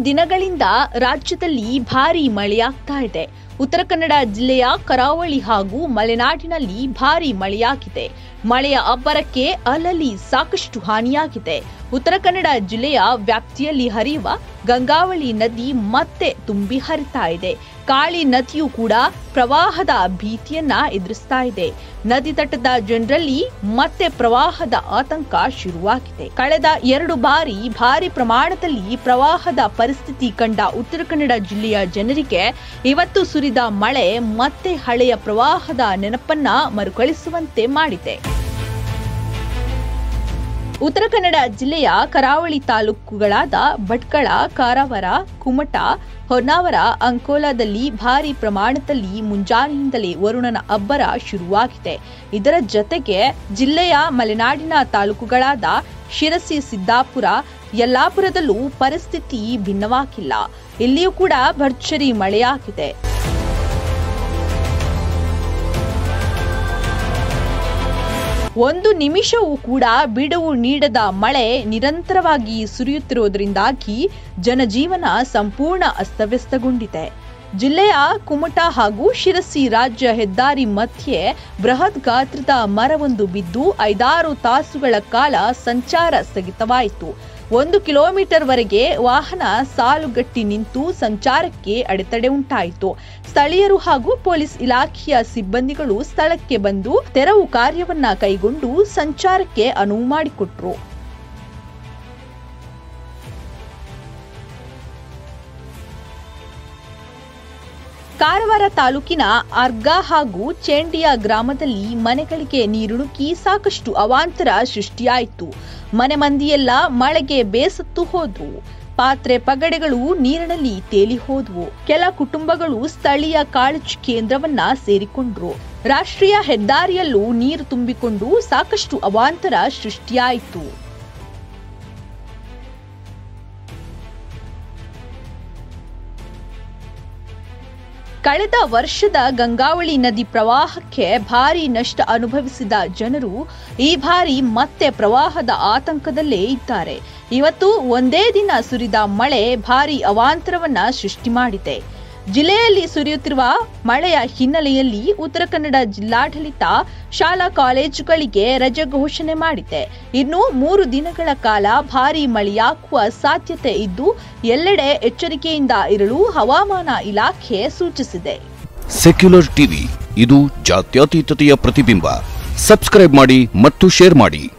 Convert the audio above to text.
ದಿನಗಳಿಂದ ರಾಜ್ಯದಲ್ಲಿ ಭಾರೀ ಮಳೆಯಾಗ್ತಾ ಇದೆ ಉತ್ತರ ಕನ್ನಡ ಜಿಲ್ಲೆಯ ಕರಾವಳಿ ಹಾಗೂ ಮಲೆನಾಡಿನಲ್ಲಿ ಭಾರೀ ಮಳೆಯಾಗಿದೆ ಮಳೆಯ ಅಬ್ಬರಕ್ಕೆ ಅಲ್ಲಲ್ಲಿ ಸಾಕಷ್ಟು ಹಾನಿಯಾಗಿದೆ ಉತ್ತರ ಕನ್ನಡ ಜಿಲ್ಲೆಯ ವ್ಯಾಪ್ತಿಯಲ್ಲಿ ಹರಿಯುವ ಗಂಗಾವಳಿ ನದಿ ಮತ್ತೆ ತುಂಬಿ ಹರಿತಾ ಇದೆ ಕಾಳಿ ನದಿಯೂ ಕೂಡ ಪ್ರವಾಹದ ಭೀತಿಯನ್ನ ಎದುರಿಸ್ತಾ ಇದೆ ನದಿ ತಟದ ಜನರಲ್ಲಿ ಮತ್ತೆ ಪ್ರವಾಹದ ಆತಂಕ ಶುರುವಾಗಿದೆ ಕಳೆದ ಎರಡು ಬಾರಿ ಭಾರಿ ಪ್ರಮಾಣದಲ್ಲಿ ಪ್ರವಾಹದ ಪರಿಸ್ಥಿತಿ ಕಂಡ ಉತ್ತರ ಕನ್ನಡ ಜಿಲ್ಲೆಯ ಜನರಿಗೆ ಇವತ್ತು ಸುರಿದ ಮಳೆ ಮತ್ತೆ ಹಳೆಯ ಪ್ರವಾಹದ ನೆನಪನ್ನ ಮರುಕಳಿಸುವಂತೆ ಮಾಡಿದೆ ಉತ್ತರ ಕನ್ನಡ ಜಿಲ್ಲೆಯ ಕರಾವಳಿ ತಾಲೂಕುಗಳಾದ ಭಟ್ಕಳ ಕಾರವಾರ ಕುಮಟ ಹೊನ್ನಾವರ ಅಂಕೋಲಾದಲ್ಲಿ ಭಾರಿ ಪ್ರಮಾಣದಲ್ಲಿ ಮುಂಜಾನೆಯಿಂದಲೇ ವರುಣನ ಅಬ್ಬರ ಶುರುವಾಗಿದೆ ಇದರ ಜತೆಗೆ ಜಿಲ್ಲೆಯ ಮಲೆನಾಡಿನ ತಾಲೂಕುಗಳಾದ ಶಿರಸಿ ಸಿದ್ದಾಪುರ ಯಲ್ಲಾಪುರದಲ್ಲೂ ಪರಿಸ್ಥಿತಿ ಭಿನ್ನವಾಗಿಲ್ಲ ಇಲ್ಲಿಯೂ ಕೂಡ ಭರ್ಜರಿ ಮಳೆಯಾಗಿದೆ ಒಂದು ನಿಮಿಷವೂ ಕೂಡ ಬಿಡುವು ನೀಡದ ಮಳೆ ನಿರಂತರವಾಗಿ ಸುರಿಯುತ್ತಿರುವುದರಿಂದಾಗಿ ಜನಜೀವನ ಸಂಪೂರ್ಣ ಅಸ್ತವ್ಯಸ್ತಗೊಂಡಿದೆ ಜಿಲ್ಲೆಯ ಕುಮಟ ಹಾಗೂ ಶಿರಸಿ ರಾಜ್ಯ ಹೆದ್ದಾರಿ ಮಧ್ಯೆ ಬೃಹತ್ ಗಾತ್ರದ ಮರವೊಂದು ಬಿದ್ದು ಐದಾರು ತಾಸುಗಳ ಕಾಲ ಸಂಚಾರ ಸ್ಥಗಿತವಾಯಿತು ಒಂದು ಕಿಲೋಮೀಟರ್ ವರೆಗೆ ವಾಹನ ಸಾಲುಗಟ್ಟಿ ನಿಂತು ಸಂಚಾರಕ್ಕೆ ಅಡೆತಡೆ ಉಂಟಾಯಿತು ಸ್ಥಳೀಯರು ಹಾಗೂ ಪೊಲೀಸ್ ಇಲಾಖೆಯ ಸಿಬ್ಬಂದಿಗಳು ಸ್ಥಳಕ್ಕೆ ಬಂದು ತೆರವು ಕಾರ್ಯವನ್ನ ಕೈಗೊಂಡು ಸಂಚಾರಕ್ಕೆ ಅನುವು ಮಾಡಿಕೊಟ್ರು ಕಾರವಾರ ತಾಲೂಕಿನ ಅರ್ಗಾ ಹಾಗೂ ಚೇಂಡಿಯ ಗ್ರಾಮದಲ್ಲಿ ಮನೆಗಳಿಗೆ ನೀರುಣುಕಿ ಸಾಕಷ್ಟು ಅವಾಂತರ ಸೃಷ್ಟಿಯಾಯಿತು ಮನೆ ಮಂದಿಯೆಲ್ಲ ಮಳೆಗೆ ಬೇಸತ್ತು ಹೋದ್ವು ಪಾತ್ರೆ ಪಗಡೆಗಳು ನೀರಿನಲ್ಲಿ ತೇಲಿ ಹೋದ್ವು ಕೆಲ ಕುಟುಂಬಗಳು ಸ್ಥಳೀಯ ಕಾಳಜಿ ಕೇಂದ್ರವನ್ನ ಸೇರಿಕೊಂಡ್ರು ರಾಷ್ಟ್ರೀಯ ಹೆದ್ದಾರಿಯಲ್ಲೂ ನೀರು ತುಂಬಿಕೊಂಡು ಸಾಕಷ್ಟು ಅವಾಂತರ ಸೃಷ್ಟಿಯಾಯಿತು ಕಳೆದ ವರ್ಷದ ಗಂಗಾವಳಿ ನದಿ ಪ್ರವಾಹಕ್ಕೆ ಭಾರಿ ನಷ್ಟ ಅನುಭವಿಸಿದ ಜನರು ಈ ಬಾರಿ ಮತ್ತೆ ಪ್ರವಾಹದ ಆತಂಕದಲ್ಲೇ ಇದ್ದಾರೆ ಇವತ್ತು ಒಂದೇ ದಿನ ಸುರಿದ ಮಳೆ ಭಾರಿ ಅವಾಂತರವನ್ನ ಸೃಷ್ಟಿ ಮಾಡಿದೆ ಜಿಲ್ಲೆಯಲ್ಲಿ ಸುರಿಯುತ್ತಿರುವ ಮಳೆಯ ಹಿನ್ನೆಲೆಯಲ್ಲಿ ಉತ್ತರ ಕನ್ನಡ ಜಿಲ್ಲಾಡಳಿತ ಶಾಲಾ ಕಾಲೇಜುಗಳಿಗೆ ರಜೆ ಘೋಷಣೆ ಮಾಡಿದೆ ಇನ್ನು ಮೂರು ದಿನಗಳ ಕಾಲ ಭಾರೀ ಮಳೆಯಾಗುವ ಸಾಧ್ಯತೆ ಇದ್ದು ಎಲ್ಲೆಡೆ ಎಚ್ಚರಿಕೆಯಿಂದ ಇರಲು ಹವಾಮಾನ ಇಲಾಖೆ ಸೂಚಿಸಿದೆ ಸೆಕ್ಯುಲರ್ ಟಿವಿ ಇದು ಜಾತ್ಯತೀತತೆಯ ಪ್ರತಿಬಿಂಬ ಸಬ್ಸ್ಕ್ರೈಬ್ ಮಾಡಿ ಮತ್ತು ಶೇರ್ ಮಾಡಿ